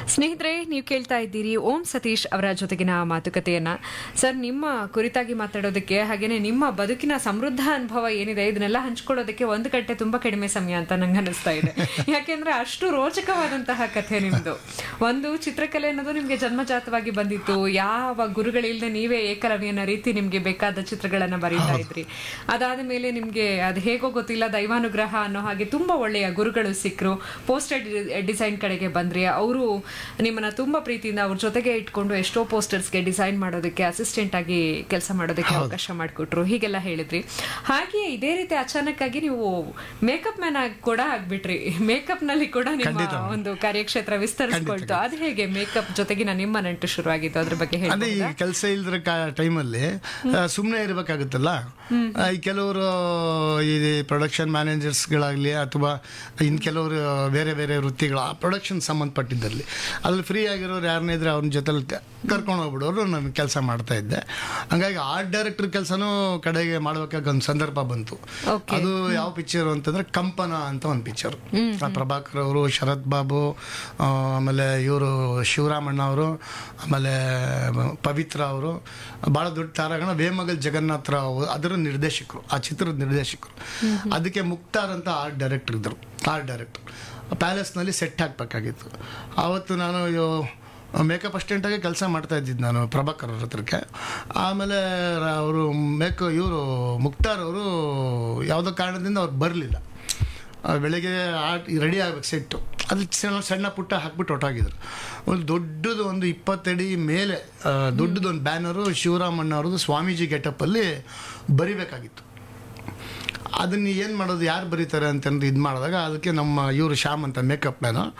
ಸ್ನೇಹಿತರೆ ನೀವು ಕೇಳ್ತಾ ಇದ್ದೀರಿ ಓಂ ಸತೀಶ್ ಅವರ ಜೊತೆಗಿನ ಮಾತುಕತೆಯನ್ನ ಸರ್ ನಿಮ್ಮ ಕುರಿತಾಗಿ ಮಾತಾಡೋದಕ್ಕೆ ಹಾಗೇನೆ ನಿಮ್ಮ ಬದುಕಿನ ಸಮೃದ್ಧ ಅನುಭವ ಏನಿದೆ ಇದನ್ನೆಲ್ಲ ಹಂಚ್ಕೊಳ್ಳೋದಕ್ಕೆ ಒಂದು ಗಂಟೆ ತುಂಬಾ ಕಡಿಮೆ ಸಮಯ ಅಂತ ನಂಗೆ ಅನಿಸ್ತಾ ಇದೆ ಯಾಕೆಂದ್ರೆ ಅಷ್ಟು ರೋಚಕವಾದಂತಹ ಕಥೆ ನಿಮ್ದು ಒಂದು ಚಿತ್ರಕಲೆ ಅನ್ನೋದು ನಿಮ್ಗೆ ಜನ್ಮಜಾತವಾಗಿ ಬಂದಿತ್ತು ಯಾವ ಗುರುಗಳಿಲ್ಲದೆ ನೀವೇ ಏಕಲವ್ಯನ ರೀತಿ ನಿಮ್ಗೆ ಬೇಕಾದ ಚಿತ್ರಗಳನ್ನ ಬರೀತಾ ಇದ್ರಿ ಅದಾದ ಮೇಲೆ ನಿಮ್ಗೆ ಅದು ಹೇಗೋ ಗೊತ್ತಿಲ್ಲ ದೈವಾನುಗ್ರಹ ಅನ್ನೋ ಹಾಗೆ ತುಂಬಾ ಒಳ್ಳೆಯ ಗುರುಗಳು ಸಿಕ್ಕರು ಪೋಸ್ಟರ್ ಡಿಸೈನ್ ಕಡೆಗೆ ಬಂದ್ರಿ ಅವರು ನಿಮ್ಮನ್ನ ತುಂಬಾ ಪ್ರೀತಿಯಿಂದ ಅವ್ರ ಜೊತೆಗೆ ಇಟ್ಕೊಂಡು ಎಷ್ಟೋ ಪೋಸ್ಟರ್ಸ್ಗೆ ಡಿಸೈನ್ ಮಾಡೋದಕ್ಕೆ ಅಸಿಸ್ಟೆಂಟ್ ಆಗಿ ಕೆಲಸ ಮಾಡೋದಕ್ಕೆ ಅವಕಾಶ ಮಾಡಿಕೊಟ್ರು ಹೀಗೆಲ್ಲ ಹೇಳಿದ್ರಿ ಹಾಗೆ ಇದೇ ರೀತಿ ಅಚಾನಕ್ ಆಗಿ ನೀವು ಮೇಕಪ್ ಮ್ಯಾನ್ ಆಗಿ ಕೂಡ ಆಗ್ಬಿಟ್ರಿ ಮೇಕಪ್ ನಲ್ಲಿ ಕೂಡ ನಿಮ್ಮ ಒಂದು ಕಾರ್ಯಕ್ಷೇತ್ರ ವಿಸ್ತರಿಸ್ಕೊಳ್ತು ಅದು ಹೇಗೆ ಮೇಕಪ್ ಜೊತೆಗಿನ ನಿಮ್ಮ ನಂಟು ಶುರುವಾಗಿತ್ತು ಅದ್ರ ಬಗ್ಗೆ ಹೇಳಿ ಅದೇ ಈ ಕೆಲಸ ಇಲ್ದ್ರ ಟೈಮಲ್ಲಿ ಸುಮ್ಮನೆ ಇರಬೇಕಾಗುತ್ತಲ್ಲ ಆ, ಈ ಕೆಲವರು ಈ ಪ್ರೊಡಕ್ಷನ್ ಮ್ಯಾನೇಜರ್ಸ್ಗಳಾಗಲಿ ಅಥವಾ ಇನ್ನು ಕೆಲವರು ಬೇರೆ ಬೇರೆ ವೃತ್ತಿಗಳು ಆ ಪ್ರೊಡಕ್ಷನ್ ಸಂಬಂಧಪಟ್ಟಿದ್ದಲ್ಲಿ ಅಲ್ಲಿ ಫ್ರೀ ಆಗಿರೋರು ಯಾರನ್ನೇ ಇದ್ರೆ ಅವ್ರ ಜೊತೆಲಿ ಕರ್ಕೊಂಡು ಹೋಗ್ಬಿಡೋರು ನಾನು ಕೆಲಸ ಮಾಡ್ತಾ ಇದ್ದೆ ಹಂಗಾಗಿ ಆರ್ಟ್ ಡೈರೆಕ್ಟರ್ ಕೆಲಸನೂ ಕಡೆಗೆ ಮಾಡ್ಬೇಕಾಗ ಒಂದು ಸಂದರ್ಭ ಬಂತು Okay. ಅದು ಯಾವ ಪಿಕ್ಚರ್ ಅಂತಂದ್ರೆ ಕಂಪನ ಅಂತ ಒಂದು ಪಿಕ್ಚರ್ ಪ್ರಭಾಕರ್ ಅವರು ಶರತ್ ಬಾಬು ಆ, ಆಮೇಲೆ ಇವರು ಶಿವರಾಮಣ್ಣ ಅವರು ಆಮೇಲೆ ಪವಿತ್ರ ಅವರು ಭಾಳ ದೊಡ್ಡ ತಾರಾಗಣ ವೇಮಗಲ್ ಜಗನ್ನಾಥ ರಾವ್ ಅದರ ನಿರ್ದೇಶಕರು ಆ ಚಿತ್ರದ ನಿರ್ದೇಶಕರು ಅದಕ್ಕೆ ಮುಕ್ತಾರ್ ಅಂತ ಆರ್ಟ್ ಡೈರೆಕ್ಟರ್ ಇದ್ದರು ಆರ್ಟ್ ಡೈರೆಕ್ಟರ್ ಪ್ಯಾಲೇಸ್ನಲ್ಲಿ ಸೆಟ್ ಹಾಕ್ಬೇಕಾಗಿತ್ತು ಆವತ್ತು ನಾನು ಮೇಕಪ್ ಅಸ್ಟೆಂಟಾಗಿ ಕೆಲಸ ಮಾಡ್ತಾ ಇದ್ದಿದ್ದು ನಾನು ಪ್ರಭಾಕರ್ ಅವ್ರ ಹತ್ರಕ್ಕೆ ಆಮೇಲೆ ಅವರು ಮೇಕ್ ಇವರು ಮುಕ್ತಾರ್ ಅವರು ಯಾವುದೋ ಕಾರಣದಿಂದ ಅವ್ರು ಬರಲಿಲ್ಲ ಬೆಳಗ್ಗೆ ಆಟ್ ರೆಡಿ ಆಗ್ಬೇಕು ಸೆಟ್ಟು ಅದು ಸಣ್ಣ ಸಣ್ಣ ಪುಟ್ಟ ಹಾಕ್ಬಿಟ್ಟು ಹೊಟ್ಟೋಗಿದ್ರು ಒಂದು ದೊಡ್ಡದು ಒಂದು ಇಪ್ಪತ್ತಡಿ ಮೇಲೆ ಆ, ದೊಡ್ಡದು ಒಂದು ಬ್ಯಾನರು ಶಿವರಾಮಣ್ಣ ಅವ್ರದ್ದು ಸ್ವಾಮೀಜಿ ಗೆಟಪ್ಪಲ್ಲಿ ಬರಿಬೇಕಾಗಿತ್ತು ಅದನ್ನ ಏನು ಮಾಡೋದು ಯಾರು ಬರೀತಾರೆ ಅಂತಂದು ಇದು ಮಾಡಿದಾಗ ಅದಕ್ಕೆ ನಮ್ಮ ಇವರು ಶ್ಯಾಮ್ ಅಂತ ಮೇಕಪ್ ಮ್ಯಾನು